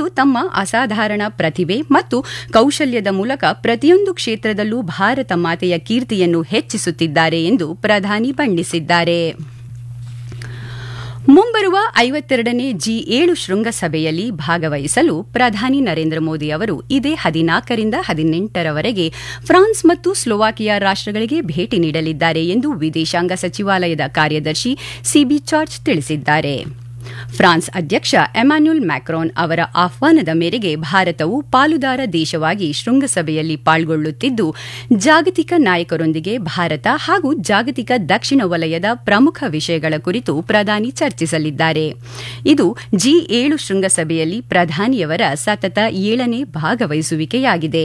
ತಮ್ಮ ಅಸಾಧಾರಣ ಪ್ರತಿಭೆ ಮತ್ತು ಕೌಶಲ್ಯದ ಮೂಲಕ ಪ್ರತಿಯೊಂದು ಕ್ಷೇತ್ರದಲ್ಲೂ ಭಾರತ ಮಾತೆಯ ಕೀರ್ತಿಯನ್ನು ಹೆಚ್ಚಿಸುತ್ತಿದ್ದಾರೆ ಎಂದು ಪ್ರಧಾನಿ ಬಣ್ಣಿಸಿದ್ದಾರೆ ಮುಂಬರುವ ಐವತ್ತೆರಡನೇ ಜಿ ಏಳು ಶೃಂಗಸಭೆಯಲ್ಲಿ ಭಾಗವಹಿಸಲು ಪ್ರಧಾನಿ ನರೇಂದ್ರ ಮೋದಿ ಅವರು ಇದೇ ಹದಿನಾಲ್ಕರಿಂದ ಹದಿನೆಂಟರವರೆಗೆ ಫ್ರಾನ್ಸ್ ಮತ್ತು ಸ್ಲೋವಾಕಿಯಾ ರಾಷ್ಟಗಳಿಗೆ ಭೇಟಿ ನೀಡಲಿದ್ದಾರೆ ಎಂದು ವಿದೇಶಾಂಗ ಸಚಿವಾಲಯದ ಕಾರ್ಯದರ್ಶಿ ಸಿಬಿ ಜಾರ್ಜ್ ತಿಳಿಸಿದ್ದಾರೆ ಫ್ರಾನ್ಸ್ ಅಧ್ಯಕ್ಷ ಎಮ್ಯಾನ್ಯುಲ್ ಮ್ಯಾಕ್ರಾನ್ ಅವರ ಆಹ್ವಾನದ ಮೇರೆಗೆ ಭಾರತವು ಪಾಲುದಾರ ದೇಶವಾಗಿ ಶೃಂಗಸಭೆಯಲ್ಲಿ ಪಾಲ್ಗೊಳ್ಳುತ್ತಿದ್ದು ಜಾಗತಿಕ ನಾಯಕರೊಂದಿಗೆ ಭಾರತ ಹಾಗೂ ಜಾಗತಿಕ ದಕ್ಷಿಣ ವಲಯದ ಪ್ರಮುಖ ವಿಷಯಗಳ ಕುರಿತು ಪ್ರಧಾನಿ ಚರ್ಚಿಸಲಿದ್ದಾರೆ ಇದು ಜಿ ಏಳು ಶೃಂಗಸಭೆಯಲ್ಲಿ ಪ್ರಧಾನಿಯವರ ಸತತ ಏಳನೇ ಭಾಗವಹಿಸುವಿಕೆಯಾಗಿದೆ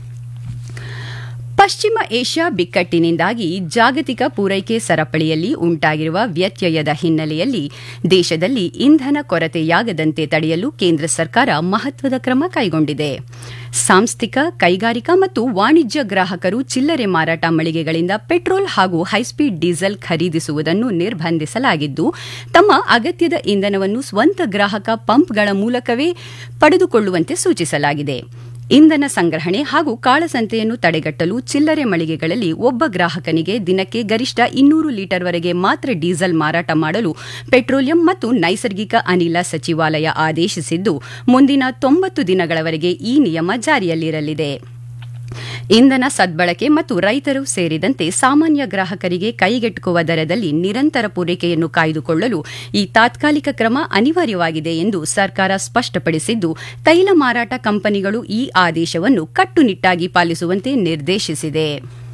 ಪಶ್ಚಿಮ ಏಷ್ಯಾ ಬಿಕ್ಕಟ್ಟಿನಿಂದಾಗಿ ಜಾಗತಿಕ ಪೂರೈಕೆ ಸರಪಳಿಯಲ್ಲಿ ಉಂಟಾಗಿರುವ ವ್ಯತ್ಯಯದ ಹಿನ್ನೆಲೆಯಲ್ಲಿ ದೇಶದಲ್ಲಿ ಇಂಧನ ಕೊರತೆಯಾಗದಂತೆ ತಡೆಯಲು ಕೇಂದ್ರ ಸರ್ಕಾರ ಮಹತ್ವದ ಕ್ರಮ ಕೈಗೊಂಡಿದೆ ಸಾಂಸ್ಥಿಕ ಕೈಗಾರಿಕಾ ಮತ್ತು ವಾಣಿಜ್ಯ ಗ್ರಾಹಕರು ಚಿಲ್ಲರೆ ಮಾರಾಟ ಮಳಿಗೆಗಳಿಂದ ಪೆಟ್ರೋಲ್ ಹಾಗೂ ಹೈಸ್ಪೀಡ್ ಡೀಸೆಲ್ ಖರೀದಿಸುವುದನ್ನು ನಿರ್ಬಂಧಿಸಲಾಗಿದ್ದು ತಮ್ಮ ಅಗತ್ಯದ ಇಂಧನವನ್ನು ಸ್ವಂತ ಗ್ರಾಹಕ ಪಂಪ್ಗಳ ಮೂಲಕವೇ ಪಡೆದುಕೊಳ್ಳುವಂತೆ ಸೂಚಿಸಲಾಗಿದೆ ಇಂಧನ ಸಂಗ್ರಹಣೆ ಹಾಗೂ ಕಾಳಸಂತೆಯನ್ನು ತಡೆಗಟ್ಟಲು ಚಿಲ್ಲರೆ ಮಳಿಗೆಗಳಲ್ಲಿ ಒಬ್ಬ ಗ್ರಾಹಕನಿಗೆ ದಿನಕ್ಕೆ ಗರಿಷ್ಠ ಇನ್ನೂರು ಲೀಟರ್ವರೆಗೆ ಮಾತ್ರ ಡೀಸೆಲ್ ಮಾರಾಟ ಮಾಡಲು ಪೆಟ್ರೋಲಿಯಂ ಮತ್ತು ನೈಸರ್ಗಿಕ ಅನಿಲ ಸಚಿವಾಲಯ ಆದೇಶಿಸಿದ್ದು ಮುಂದಿನ ತೊಂಬತ್ತು ದಿನಗಳವರೆಗೆ ಈ ನಿಯಮ ಜಾರಿಯಲ್ಲಿರಲಿದೆ ಇಂಧನ ಸದ್ಬಳಕೆ ಮತ್ತು ರೈತರು ಸೇರಿದಂತೆ ಸಾಮಾನ್ಯ ಗ್ರಾಹಕರಿಗೆ ಕೈಗೆಟುಕುವ ದರದಲ್ಲಿ ನಿರಂತರ ಪೂರೈಕೆಯನ್ನು ಕಾಯ್ದುಕೊಳ್ಳಲು ಈ ತಾತ್ಕಾಲಿಕ ಕ್ರಮ ಅನಿವಾರ್ಯವಾಗಿದೆ ಎಂದು ಸರ್ಕಾರ ಸ್ಪಷ್ಟಪಡಿಸಿದ್ದು ತೈಲ ಮಾರಾಟ ಕಂಪನಿಗಳು ಈ ಆದೇಶವನ್ನು ಕಟ್ಟುನಿಟ್ಟಾಗಿ ಪಾಲಿಸುವಂತೆ ನಿರ್ದೇಶಿಸಿದೆ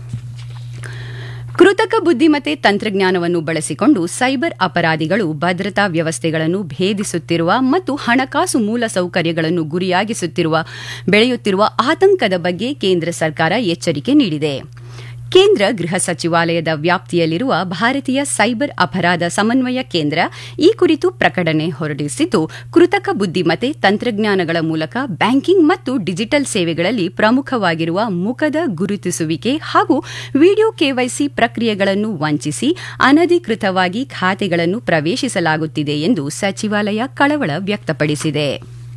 ಕೃತಕ ಬುದ್ದಿಮತ್ತೆ ತಂತ್ರಜ್ಞಾನವನ್ನು ಬಳಸಿಕೊಂಡು ಸೈಬರ್ ಅಪರಾಧಿಗಳು ಭದ್ರತಾ ವ್ಯವಸ್ಥೆಗಳನ್ನು ಭೇದಿಸುತ್ತಿರುವ ಮತ್ತು ಹಣಕಾಸು ಮೂಲಸೌಕರ್ಯಗಳನ್ನು ಗುರಿಯಾಗಿಸುತ್ತಿರುವ ಬೆಳೆಯುತ್ತಿರುವ ಆತಂಕದ ಬಗ್ಗೆ ಕೇಂದ್ರ ಸರ್ಕಾರ ಎಚ್ಚರಿಕೆ ನೀಡಿದೆ ಕೇಂದ್ರ ಗೃಹ ಸಚಿವಾಲಯದ ವ್ಯಾಪ್ತಿಯಲ್ಲಿರುವ ಭಾರತೀಯ ಸೈಬರ್ ಅಪರಾಧ ಸಮನ್ವಯ ಕೇಂದ್ರ ಈ ಕುರಿತು ಪ್ರಕಟಣೆ ಹೊರಡಿಸಿದ್ದು ಕೃತಕ ಬುದ್ದಿಮತ್ತೆ ತಂತ್ರಜ್ಞಾನಗಳ ಮೂಲಕ ಬ್ಯಾಂಕಿಂಗ್ ಮತ್ತು ಡಿಜಿಟಲ್ ಸೇವೆಗಳಲ್ಲಿ ಪ್ರಮುಖವಾಗಿರುವ ಮುಖದ ಗುರುತಿಸುವಿಕೆ ಹಾಗೂ ವಿಡಿಯೋ ಕೆವೈಸಿ ಪ್ರಕ್ರಿಯೆಗಳನ್ನು ವಂಚಿಸಿ ಅನಧಿಕೃತವಾಗಿ ಖಾತೆಗಳನ್ನು ಪ್ರವೇಶಿಸಲಾಗುತ್ತಿದೆ ಎಂದು ಸಚಿವಾಲಯ ಕಳವಳ ವ್ಯಕ್ತಪಡಿಸಿದೆ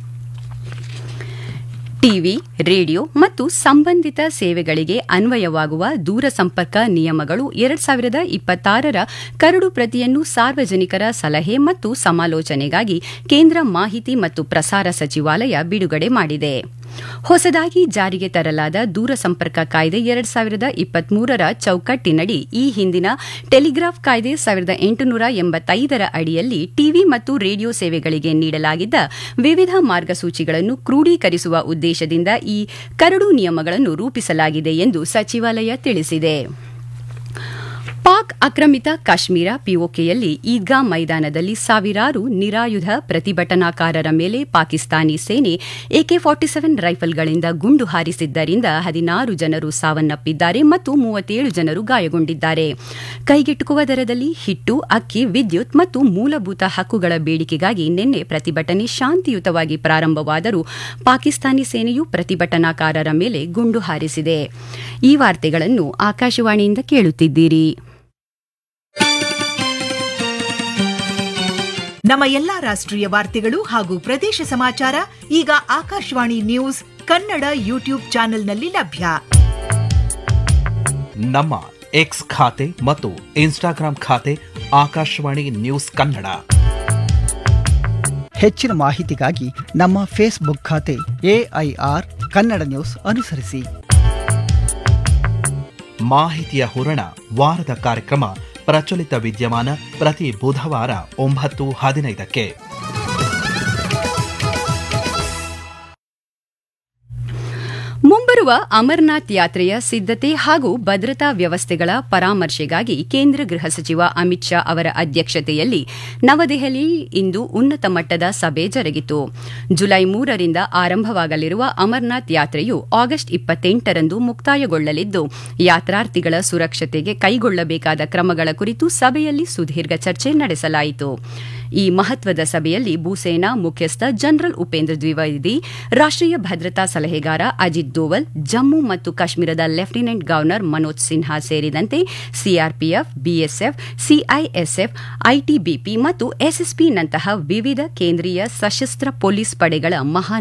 ಟಿವಿ ರೇಡಿಯೋ ಮತ್ತು ಸಂಬಂಧಿತ ಸೇವೆಗಳಿಗೆ ಅನ್ವಯವಾಗುವ ದೂರಸಂಪರ್ಕ ನಿಯಮಗಳು ಎರಡ್ ಸಾವಿರದ ಇಪ್ಪತ್ತಾರರ ಕರಡು ಪ್ರತಿಯನ್ನು ಸಾರ್ವಜನಿಕರ ಸಲಹೆ ಮತ್ತು ಸಮಾಲೋಚನೆಗಾಗಿ ಕೇಂದ್ರ ಮಾಹಿತಿ ಮತ್ತು ಪ್ರಸಾರ ಸಚಿವಾಲಯ ಬಿಡುಗಡೆ ಮಾಡಿದೆ ಹೊಸದಾಗಿ ಜಾರಿಗೆ ತರಲಾದ ದೂರಸಂಪರ್ಕ ಕಾಯ್ದೆ ಎರಡ್ ಸಾವಿರದ ಇಪ್ಪತ್ಮೂರರ ಚೌಕಟ್ಟಿನಡಿ ಈ ಹಿಂದಿನ ಟೆಲಿಗ್ರಾಫ್ ಕಾಯ್ದೆ ಸಾವಿರದ ಎಂಟುನೂರ ಎಂಬತ್ತೈದರ ಅಡಿಯಲ್ಲಿ ಟಿವಿ ಮತ್ತು ರೇಡಿಯೋ ಸೇವೆಗಳಿಗೆ ನೀಡಲಾಗಿದ್ದ ವಿವಿಧ ಮಾರ್ಗಸೂಚಿಗಳನ್ನು ಕ್ರೋಢೀಕರಿಸುವ ಉದ್ದೇಶದಿಂದ ಈ ಕರಡು ನಿಯಮಗಳನ್ನು ರೂಪಿಸಲಾಗಿದೆ ಎಂದು ಸಚಿವಾಲಯ ತಿಳಿಸಿದೆ ಪಾಕ್ ಆಕ್ರಮಿತ ಕಾಶ್ಮೀರ ಪಿಒಕೆಯಲ್ಲಿ ಈದ್ಗಾ ಮೈದಾನದಲ್ಲಿ ಸಾವಿರಾರು ನಿರಾಯುಧ ಪ್ರತಿಭಟನಾಕಾರರ ಮೇಲೆ ಪಾಕಿಸ್ತಾನಿ ಸೇನೆ ಎಕೆ ಫಾರ್ಟಿ ಸೆವೆನ್ ರೈಫಲ್ಗಳಿಂದ ಗುಂಡು ಹಾರಿಸಿದ್ದರಿಂದ ಹದಿನಾರು ಜನರು ಸಾವನ್ನಪ್ಪಿದ್ದಾರೆ ಮತ್ತು ಮೂವತ್ತೇಳು ಜನರು ಗಾಯಗೊಂಡಿದ್ದಾರೆ ಕೈಗೆಟುಕುವ ದರದಲ್ಲಿ ಹಿಟ್ಟು ಅಕ್ಕಿ ವಿದ್ಯುತ್ ಮತ್ತು ಮೂಲಭೂತ ಹಕ್ಕುಗಳ ಬೇಡಿಕೆಗಾಗಿ ನಿನ್ನೆ ಪ್ರತಿಭಟನೆ ಶಾಂತಿಯುತವಾಗಿ ಪ್ರಾರಂಭವಾದರೂ ಪಾಕಿಸ್ತಾನಿ ಸೇನೆಯು ಪ್ರತಿಭಟನಾಕಾರರ ಮೇಲೆ ಗುಂಡು ಹಾರಿಸಿದೆ ಈ ವಾರ್ತೆಗಳನ್ನು ಆಕಾಶವಾಣಿಯಿಂದ ಕೇಳುತ್ತಿದ್ದೀರಿ ನಮ್ಮ ಎಲ್ಲಾ ರಾಷ್ಟ್ರೀಯ ವಾರ್ತೆಗಳು ಹಾಗೂ ಪ್ರದೇಶ ಸಮಾಚಾರ ಈಗ ಆಕಾಶವಾಣಿ ನ್ಯೂಸ್ ಕನ್ನಡ ಯೂಟ್ಯೂಬ್ ಚಾನೆಲ್ನಲ್ಲಿ ಲಭ್ಯ ನಮ್ಮ ಎಕ್ಸ್ ಖಾತೆ ಮತ್ತು ಇನ್ಸ್ಟಾಗ್ರಾಂ ಖಾತೆ ಆಕಾಶವಾಣಿ ನ್ಯೂಸ್ ಕನ್ನಡ ಹೆಚ್ಚಿನ ಮಾಹಿತಿಗಾಗಿ ನಮ್ಮ ಫೇಸ್ಬುಕ್ ಖಾತೆ ಎಐಆರ್ ಕನ್ನಡ ನ್ಯೂಸ್ ಅನುಸರಿಸಿ ಮಾಹಿತಿಯ ಹೂರಣ ವಾರದ ಕಾರ್ಯಕ್ರಮ ಪ್ರಚಲಿತ ವಿದ್ಯಮಾನ ಪ್ರತಿ ಬುಧವಾರ ಒಂಬತ್ತು ಹದಿನೈದಕ್ಕೆ ಮುಂಬರುವ ಅಮರನಾಥ್ ಯಾತ್ರೆಯ ಸಿದ್ದತೆ ಹಾಗೂ ಭದ್ರತಾ ವ್ಯವಸ್ಥೆಗಳ ಪರಾಮರ್ಶೆಗಾಗಿ ಕೇಂದ್ರ ಗೃಹ ಸಚಿವ ಅಮಿತ್ ಶಾ ಅವರ ಅಧ್ಯಕ್ಷತೆಯಲ್ಲಿ ನವದೆಹಲಿ ಇಂದು ಉನ್ನತ ಮಟ್ಟದ ಸಭೆ ಜರುಗಿತು ಜುಲೈ ಮೂರರಿಂದ ಆರಂಭವಾಗಲಿರುವ ಅಮರನಾಥ್ ಯಾತ್ರೆಯು ಆಗಸ್ಟ್ ಇಪ್ಪತ್ತೆಂಟರಂದು ಮುಕ್ತಾಯಗೊಳ್ಳಲಿದ್ದು ಯಾತ್ರಾರ್ಥಿಗಳ ಸುರಕ್ಷತೆಗೆ ಕೈಗೊಳ್ಳಬೇಕಾದ ಕ್ರಮಗಳ ಕುರಿತು ಸಭೆಯಲ್ಲಿ ಸುದೀರ್ಘ ಚರ್ಚೆ ನಡೆಸಲಾಯಿತು ಈ ಮಹತ್ವದ ಸಭೆಯಲ್ಲಿ ಭೂಸೇನಾ ಮುಖ್ಯಸ್ಥ ಜನರಲ್ ಉಪೇಂದ್ರ ದ್ವಿವೇದಿ ರಾಷ್ಟೀಯ ಭದ್ರತಾ ಸಲಹೆಗಾರ ಅಜಿತ್ ದೋವಲ್ ಜಮ್ಮು ಮತ್ತು ಕಾಶ್ಮೀರದ ಲೆಫ್ಟಿನೆಂಟ್ ಗವರ್ನರ್ ಮನೋಜ್ ಸಿನ್ಹಾ ಸೇರಿದಂತೆ ಸಿಆರ್ಪಿಎಫ್ ಬಿಎಸ್ಎಫ್ ಸಿಐಎಸ್ಎಫ್ ಐಟಿಬಿಪಿ ಮತ್ತು ಎಸ್ಎಸ್ಪಿನಂತಹ ವಿವಿಧ ಕೇಂದ್ರೀಯ ಸಶಸ್ತ್ರ ಪೊಲೀಸ್ ಪಡೆಗಳ ಮಹಾ